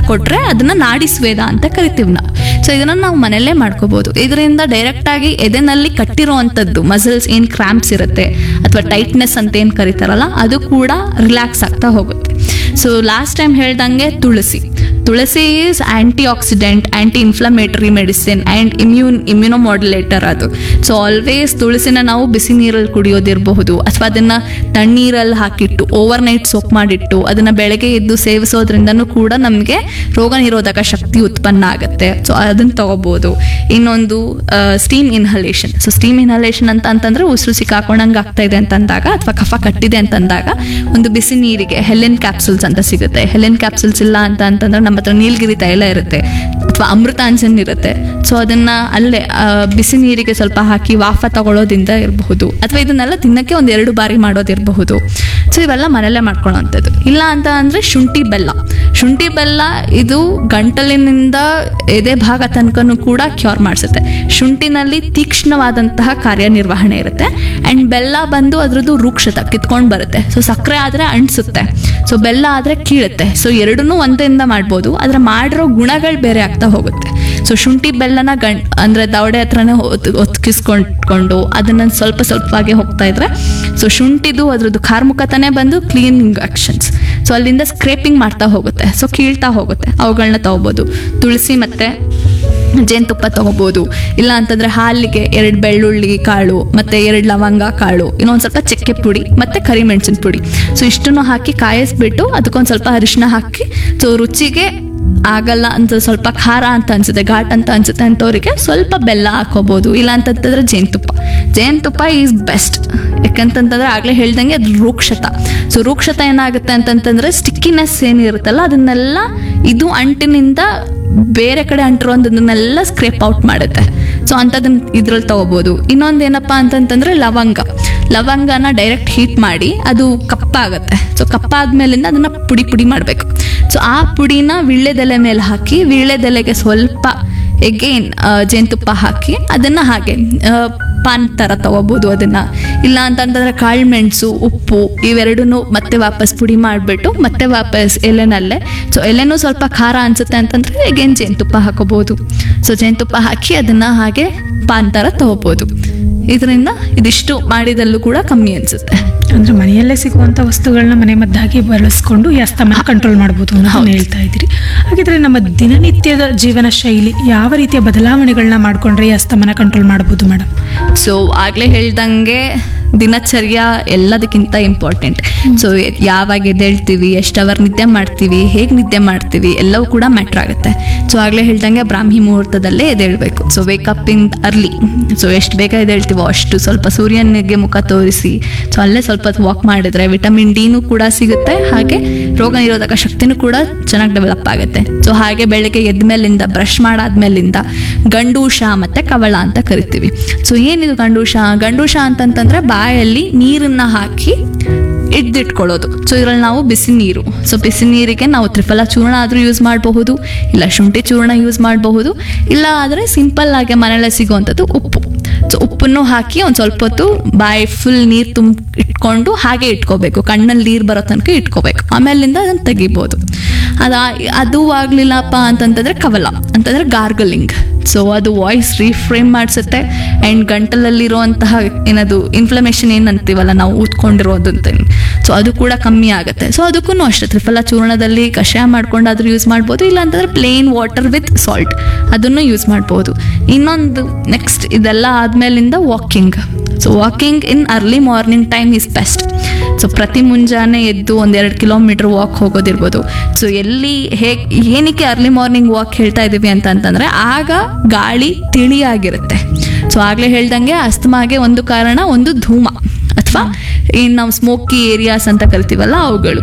ಕೊಟ್ರೆ ಅದನ್ನ ನಾಡಿ ಸ್ವೇದ ಅಂತ ಕರಿತೀವಿ ನಾವು ಸೊ ಇದನ್ನ ನಾವು ಮನೆಯಲ್ಲೇ ಮಾಡ್ಕೋಬಹುದು ಇದರಿಂದ ಡೈರೆಕ್ಟ್ ಆಗಿ ಎದೆನಲ್ಲಿ ಕಟ್ಟಿರುವಂತದ್ದು ಮಸಲ್ಸ್ ಏನ್ ಕ್ರಾಂಪ್ಸ್ ಇರುತ್ತೆ ಅಥವಾ ಟೈಟ್ನೆಸ್ ಅಂತ ಏನ್ ಕರೀತಾರಲ್ಲ ಅದು ಕೂಡ ರಿಲ್ಯಾಕ್ಸ್ ಆಗ್ತಾ ಹೋಗುತ್ತೆ ಸೊ ಲಾಸ್ಟ್ ಟೈಮ್ ಹೇಳ್ದಂಗೆ tulsi tulsi is antioxidant anti inflammatory medicine and immune immunomodulator ಅದು ಸೊ ಆಲ್ವೇಸ್ ತುಳಸಿನ ನಾವು ಬಿಸಿ ನೀರಲ್ಲಿ ಕುಡಿಯೋದಿರಬಹುದು ಅಥವಾ ಅದನ್ನ ತಣ್ಣೀರಲ್ಲಿ ಹಾಕಿಟ್ಟು ಓವರ್ ನೈಟ್ ಸೋಪ್ ಮಾಡಿಟ್ಟು ಅದನ್ನ ಬೆಳಗ್ಗೆ ಎದ್ದು ಸೇವಿಸೋದ್ರಿಂದನೂ ಕೂಡ ನಮಗೆ ರೋಗ ನಿರೋಧಕ ಶಕ್ತಿ ಉತ್ಪನ್ನ ಆಗುತ್ತೆ ಸೊ ಅದನ್ನ ತಗೋಬಹುದು ಇನ್ನೊಂದು steam inhalation so steam inhalation ಅಂತ ಅಂತಂದ್ರೆ ಉಸಿರು ಸಿಕ್ಕಾಕೊಂಡಂಗೆ ಆಗ್ತಾ ಇದೆ ಅಂತಂದಾಗ ಅಥವಾ ಕಫ ಕಟ್ಟಿದೆ ಅಂತಂದಾಗ ಒಂದು ಬಿಸಿ ನೀರಿಗೆ ಹೆಲೆನ್ ಕ್ಯಾಪ್ಸುಲ್ಸ್ ಅಂತ ಸಿಗುತ್ತೆ ಹೆಲೆನ್ ಕ್ಯಾಪ್ಸುಲ್ಸ್ ಇಲ್ಲ ಅಂತ ಅಂತಂದ್ರೆ ನಮ್ಮ ಹತ್ರ ನೀಲಗಿರಿ ತೈಲ ಇರುತ್ತೆ ಅಥವಾ ಅಮೃತಾಂಜನ್ ಇರುತ್ತೆ ಸೊ ಅದನ್ನ ಅಲ್ಲೇ ಆ, ಬಿಸಿ ನೀರಿಗೆ ಸ್ವಲ್ಪ ಹಾಕಿ ವಾಫ ತಗೊಳ್ಳೋದ್ರಿಂದ ಇರಬಹುದು ಅಥವಾ ಇದನ್ನೆಲ್ಲ ತಿನ್ನಕ್ಕೆ ಒಂದ್ ಎರಡು ಬಾರಿ ಮಾಡೋದಿರಬಹುದು ಸೊ ಇವೆಲ್ಲ ಮನೆಯಲ್ಲೇ ಮಾಡ್ಕೊಳ್ಳೋವಂಥದ್ದು ಇಲ್ಲ ಅಂತ ಅಂದ್ರೆ ಶುಂಠಿ ಬೆಲ್ಲ ಶುಂಠಿ ಬೆಲ್ಲ ಇದು ಗಂಟಲಿನಿಂದ ಎದೆ ಭಾಗ ತನಕನೂ ಕೂಡ ಕ್ಯೂರ್ ಮಾಡಿಸುತ್ತೆ ಶುಂಠಿನಲ್ಲಿ ತೀಕ್ಷ್ಣವಾದಂತಹ ಕಾರ್ಯನಿರ್ವಹಣೆ ಇರುತ್ತೆ ಅಂಡ್ ಬೆಲ್ಲ ಬಂದು ಅದ್ರದ್ದು ರೂಕ್ಷತ ಕಿತ್ಕೊಂಡು ಬರುತ್ತೆ ಸೊ ಸಕ್ಕರೆ ಆದ್ರೆ ಅಂಟಿಸುತ್ತೆ ಸೊ ಬೆಲ್ಲ ಆದ್ರೆ ಕೀಳುತ್ತೆ ಸೊ ಎರಡನ್ನೂ ಒಂದರಿಂದ ಮಾಡ್ಬೋದು ಆದ್ರೆ ಮಾಡಿರೋ ಗುಣಗಳು ಬೇರೆ ಆಗ್ತಾ ಹೋಗುತ್ತೆ ಸೊ ಶುಂಠಿ ಬೆಲ್ಲನ ಗಂ ಅಂದ್ರೆ ದವಡೆ ಹತ್ರನೇ ಹೊತ್- ಒತ್ಕಿಸ್ಕೊಂಡ್ಕೊಂಡು ಅದನ್ನ ಸ್ವಲ್ಪ ಸ್ವಲ್ಪವಾಗಿ ಹೋಗ್ತಾ ಇದ್ರೆ ಸೊ ಶುಂಠಿದು ಅದ್ರದ್ದು ಕಾರ್ಮುಖತನೇ ಬಂದು ಕ್ಲೀನಿಂಗ್ ಆಕ್ಷನ್ಸ್ ಸೊ ಅಲ್ಲಿಂದ ಸ್ಕ್ರೇಪಿಂಗ್ ಮಾಡ್ತಾ ಹೋಗುತ್ತೆ ಸೊ ಕೀಳ್ತಾ ಹೋಗುತ್ತೆ ಅವುಗಳನ್ನ ತಗೋಬಹುದು ತುಳಸಿ ಮತ್ತೆ ಜೇನುತುಪ್ಪ ತಗೋಬಹುದು ಇಲ್ಲ ಅಂತಂದ್ರೆ ಹಾಲಿಗೆ ಎರಡು ಬೆಳ್ಳುಳ್ಳಿ ಕಾಳು ಮತ್ತೆ ಎರಡು ಲವಂಗ ಕಾಳು ಇನ್ನೊಂದ್ ಸ್ವಲ್ಪ ಚಕ್ಕೆ ಪುಡಿ ಮತ್ತೆ ಕರಿಮೆಣಸಿನ ಪುಡಿ ಸೊ ಇಷ್ಟನ್ನು ಹಾಕಿ ಕಾಯಿಸ್ಬಿಟ್ಟು ಅದಕ್ಕೊಂದು ಸ್ವಲ್ಪ ಅರಿಶಿನ ಹಾಕಿ ಸೊ ರುಚಿಗೆ ಆಗಲ್ಲ ಅಂತ ಸ್ವಲ್ಪ ಖಾರ ಅಂತ ಅನ್ಸುತ್ತೆ ಘಾಟ್ ಅಂತ ಅನ್ಸುತ್ತೆ ಅಂತವ್ರಿಗೆ ಸ್ವಲ್ಪ ಬೆಲ್ಲ ಹಾಕೋಬಹುದು ಇಲ್ಲ ಅಂತಂತಂದ್ರೆ ಜೇನುತುಪ್ಪ ಜೇನುತುಪ್ಪ ಈಸ್ ಬೆಸ್ಟ್ ಯಾಕಂತಂತಂದ್ರೆ ಆಗ್ಲೇ ಹೇಳ್ದಂಗೆ ಅದು ರೂಕ್ಷತ ಸೊ ರೂಕ್ಷತ ಏನಾಗುತ್ತೆ ಅಂತಂತಂದ್ರೆ ಸ್ಟಿಕ್ಕಿನೆಸ್ ಏನಿರುತ್ತಲ್ಲ ಅದನ್ನೆಲ್ಲ ಇದು ಅಂಟಿನಿಂದ ಬೇರೆ ಕಡೆ ಅಂಟಿರೋದನ್ನೆಲ್ಲ ಸ್ಕ್ರೇಪ್ ಔಟ್ ಮಾಡುತ್ತೆ ಸೊ ಅಂಥದನ್ನ ಇದ್ರಲ್ಲಿ ತಗೋಬಹುದು ಇನ್ನೊಂದು ಏನಪ್ಪಾ ಅಂತಂತಂದ್ರೆ ಲವಂಗ ಲವಂಗನ ಡೈರೆಕ್ಟ್ ಹೀಟ್ ಮಾಡಿ ಅದು ಕಪ್ಪಾಗುತ್ತೆ ಸೊ ಕಪ್ಪಾದ್ಮೇಲಿಂದ ಅದನ್ನ ಪುಡಿ ಪುಡಿ ಮಾಡಬೇಕು ಸೊ ಆ ಪುಡಿನ ವೀಳ್ಯದೆಲೆ ಮೇಲೆ ಹಾಕಿ ವೀಳ್ಯದೆಲೆಗೆ ಸ್ವಲ್ಪ ಎಗೇನ್ ಜೇನುತುಪ್ಪ ಹಾಕಿ ಅದನ್ನ ಹಾಗೆ ಆ, ಪಾನ್ ಥರ ತಗೋಬೋದು ಅದನ್ನ ಇಲ್ಲ ಅಂತಂತಂದ್ರೆ ಕಾಳು ಮೆಣಸು ಉಪ್ಪು ಇವೆರಡನ್ನೂ ಮತ್ತೆ ವಾಪಸ್ ಪುಡಿ ಮಾಡಿಬಿಟ್ಟು ಮತ್ತೆ ವಾಪಸ್ ಎಲೆನಲ್ಲೇ ಸೊ ಎಲೆನೂ ಸ್ವಲ್ಪ ಖಾರ ಅನ್ಸುತ್ತೆ ಅಂತಂದ್ರೆ ಎಗೇನ್ ಜೇನುತುಪ್ಪ ಹಾಕೋಬಹುದು ಸೊ ಜೇನುತುಪ್ಪ ಹಾಕಿ ಅದನ್ನ ಹಾಗೆ ಪಾನ್ ಥರ ತಗೋಬೋದು ಇದರಿಂದ ಇದಿಷ್ಟು ಮಾಡಿದಲ್ಲೂ ಕೂಡ ಕಮ್ಮಿ ಅನ್ಸುತ್ತೆ ಅಂದ್ರೆ ಮನೆಯಲ್ಲೇ ಸಿಗುವಂತ ವಸ್ತುಗಳನ್ನ ಮನೆ ಮದ್ದಾಗಿ ಬಳಸ್ಕೊಂಡು ಈ ಅಸ್ತಮನ ಕಂಟ್ರೋಲ್ ಮಾಡ್ಬೋದು ಅನ್ನೋದನ್ನ ಹೇಳ್ತಾ ಇದ್ದೀರಿ ಹಾಗಿದ್ರೆ ನಮ್ಮ ದಿನನಿತ್ಯದ ಜೀವನ ಶೈಲಿ ಯಾವ ರೀತಿಯ ಬದಲಾವಣೆಗಳನ್ನ ಮಾಡ್ಕೊಂಡ್ರೆ ಈ ಅಸ್ತಮನ ಕಂಟ್ರೋಲ್ ಮಾಡ್ಬೋದು ಮೇಡಮ್ ಸೊ ಆಗ್ಲೇ ಹೇಳ್ದಂಗೆ ದಿನಚರ್ಯ ಎಲ್ಲದಕ್ಕಿಂತ ಇಂಪಾರ್ಟೆಂಟ್ ಸೊ ಯಾವಾಗ ಎದ್ದೇಳ್ತೀವಿ ಎಷ್ಟು ಅವರ್ ನಿದ್ದೆ ಮಾಡ್ತೀವಿ ಹೇಗೆ ನಿದ್ದೆ ಮಾಡ್ತೀವಿ ಎಲ್ಲವೂ ಕೂಡ ಮ್ಯಾಟ್ರ್ ಆಗುತ್ತೆ ಸೊ ಆಗ್ಲೇ ಹೇಳ್ದಂಗೆ ಬ್ರಾಹ್ಮಿ ಮುಹೂರ್ತದಲ್ಲೇ ಎದ್ದೇಳ್ಬೇಕು so wake up in early so ಎಷ್ಟು ಬೇಗ ಎದ್ದೇಳ್ತೀವೋ ಅಷ್ಟು ಸ್ವಲ್ಪ ಸೂರ್ಯನಿಗೆ ಮುಖ ತೋರಿಸಿ ಸೊ ಅಲ್ಲೇ ಸ್ವಲ್ಪ ಹೊತ್ತು ವಾಕ್ ಮಾಡಿದ್ರೆ ವಿಟಮಿನ್ ಡಿನೂ ಕೂಡ ಸಿಗುತ್ತೆ ಹಾಗೆ ರೋಗ ನಿರೋಧಕ ಶಕ್ತಿನೂ ಕೂಡ ಚೆನ್ನಾಗಿ ಡೆವಲಪ್ ಆಗುತ್ತೆ ಸೊ ಹಾಗೆ ಬೆಳಗ್ಗೆ ಎದ್ದ ಮೇಲಿಂದ ಬ್ರಷ್ ಮಾಡಾದ್ಮೇಲಿಂದ ಗಂಡೂಷ ಮತ್ತೆ ಕವಳ ಅಂತ ಕರಿತೀವಿ ಸೊ ಏನಿದು ಗಂಡೂಷ ಗಂಡೂಷ ಅಂತಂತಂದ್ರೆ ಬಾಯಲ್ಲಿ ನೀರನ್ನ ಹಾಕಿ ಹಿಡ್ದಿಟ್ಕೊಳ್ಳೋದು ಸೊ ಇದ್ರಲ್ಲಿ ನಾವು ಬಿಸಿ ನೀರು ಸೊ ಬಿಸಿ ನೀರಿಗೆ ನಾವು ತ್ರಿಫಲ ಚೂರ್ಣ ಆದ್ರೂ ಯೂಸ್ ಮಾಡಬಹುದು ಇಲ್ಲ ಶುಂಠಿ ಚೂರ್ಣ ಯೂಸ್ ಮಾಡಬಹುದು ಇಲ್ಲ ಆದರೆ ಸಿಂಪಲ್ ಆಗಿ ಮನೆಯಲ್ಲೇ ಸಿಗುವಂಥದ್ದು ಉಪ್ಪು ಸೊ ಉಪ್ಪನ್ನು ಹಾಕಿ ಒಂದು ಸ್ವಲ್ಪ ಹೊತ್ತು ಬಾಯಿ ಫುಲ್ ನೀರು ತುಂಬ ಇಟ್ಕೊಂಡು ಹಾಗೆ ಇಟ್ಕೋಬೇಕು ಕಣ್ಣಲ್ಲಿ ನೀರು ಬರೋ ತನಕ ಇಟ್ಕೋಬೇಕು ಆಮೇಲಿಂದ ಅದನ್ನು ತೆಗಿಬೋದು ಅದ ಅದು ಆಗ್ಲಿಲ್ಲಪ್ಪ ಅಂತಂತಂದ್ರೆ ಕವಲ ಅಂತಂದ್ರೆ ಗಾರ್ಗಲಿಂಗ್ ಸೊ ಅದು ವಾಯ್ಸ್ ರೀಫ್ರೇಮ್ ಮಾಡಿಸುತ್ತೆ ಆ್ಯಂಡ್ ಗಂಟಲಲ್ಲಿರುವಂತಹ ಏನದು ಇನ್ಫ್ಲಮೇಷನ್ ಏನು ಅಂತೀವಲ್ಲ ನಾವು ಊದ್ಕೊಂಡಿರೋದು ಅಂತ ಸೊ ಅದು ಕೂಡ ಕಮ್ಮಿ ಆಗುತ್ತೆ ಸೊ ಅದಕ್ಕೂ ಅಷ್ಟೇ ತ್ರಿಫಲ ಚೂರ್ಣದಲ್ಲಿ ಕಷಾಯ ಮಾಡ್ಕೊಂಡಾದ್ರೂ ಯೂಸ್ ಮಾಡ್ಬೋದು ಇಲ್ಲ ಅಂತಂದ್ರೆ ಪ್ಲೇನ್ ವಾಟರ್ ವಿತ್ ಸಾಲ್ಟ್ ಅದನ್ನು ಯೂಸ್ ಮಾಡ್ಬೋದು ಇನ್ನೊಂದು ನೆಕ್ಸ್ಟ್ ಇದೆಲ್ಲ ಆದ್ಮೇಲಿಂದ walking so walking in early morning time is best so ಪ್ರತಿ ಮುಂಜಾನೆ ಎದ್ದು ಒಂದೆರಡು ಕಿಲೋಮೀಟರ್ ವಾಕ್ ಹೋಗೋದಿರ್ಬೋದು ಸೊ ಎಲ್ಲಿ ಹೇಗೆ ಏನಕ್ಕೆ ಅರ್ಲಿ ಮಾರ್ನಿಂಗ್ ವಾಕ್ ಹೇಳ್ತಾ ಇದ್ದೀವಿ ಅಂತ ಅಂತಂದ್ರೆ ಆಗ ಗಾಳಿ ತಿಳಿಯಾಗಿರುತ್ತೆ ಸೊ ಆಗಲೇ ಹೇಳ್ದಂಗೆ ಅಸ್ತಮಾಗೆ ಒಂದು ಕಾರಣ ಒಂದು ಧೂಮ ಅಥವಾ ಏನು ನಾವು ಸ್ಮೋಕಿ ಏರಿಯಾಸ್ ಅಂತ ಕರಿತೀವಲ್ಲ ಅವುಗಳು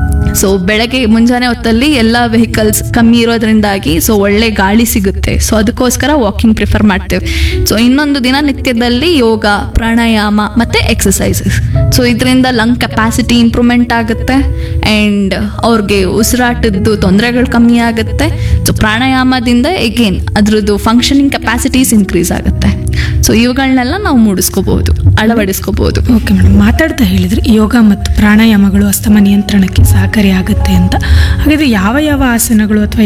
ಸೊ ಬೆಳಗ್ಗೆ ಮುಂಜಾನೆ ಹೊತ್ತಲ್ಲಿ ಎಲ್ಲ ವೆಹಿಕಲ್ಸ್ ಕಮ್ಮಿ ಇರೋದ್ರಿಂದಾಗಿ ಸೊ ಒಳ್ಳೆ ಗಾಳಿ ಸಿಗುತ್ತೆ ಸೊ ಅದಕ್ಕೋಸ್ಕರ ವಾಕಿಂಗ್ ಪ್ರಿಫರ್ ಮಾಡ್ತೇವೆ ಸೊ ಇನ್ನೊಂದು ದಿನ ನಿತ್ಯದಲ್ಲಿ ಯೋಗ ಪ್ರಾಣಾಯಾಮ ಮತ್ತೆ ಎಕ್ಸಸೈಸಸ್ ಸೊ ಇದರಿಂದ ಲಂಗ್ ಕೆಪಾಸಿಟಿ ಇಂಪ್ರೂವ್ಮೆಂಟ್ ಆಗುತ್ತೆ ಆ್ಯಂಡ್ ಅವ್ರಿಗೆ ಉಸಿರಾಟದ್ದು ತೊಂದರೆಗಳು ಕಮ್ಮಿ ಆಗುತ್ತೆ ಸೊ ಪ್ರಾಣಾಯಾಮದಿಂದ ಎಗೇನ್ ಅದ್ರದ್ದು ಫಂಕ್ಷನಿಂಗ್ ಕೆಪಾಸಿಟೀಸ್ ಇನ್ಕ್ರೀಸ್ ಆಗುತ್ತೆ ಸೊ ಇವುಗಳನ್ನೆಲ್ಲ ನಾವು ಮೂಡಿಸ್ಕೋಬಹುದು ಅಳವಡಿಸ್ಕೋಬಹುದು ಓಕೆ ಮೇಡಮ್ ಮಾತಾಡ್ತಾ ಹೇಳಿದ್ರಿ ಯೋಗ ಮತ್ತು ಪ್ರಾಣಾಯಾಮಗಳು ಅಸ್ತಮ ನಿಯಂತ್ರಣಕ್ಕೆ ಸಹಕಾರಿ ಆಗುತ್ತೆ ಅಂತ ಹಾಗಾದ್ರೆ ಯಾವ ಯಾವ ಆಸನಗಳು ಅಥವಾ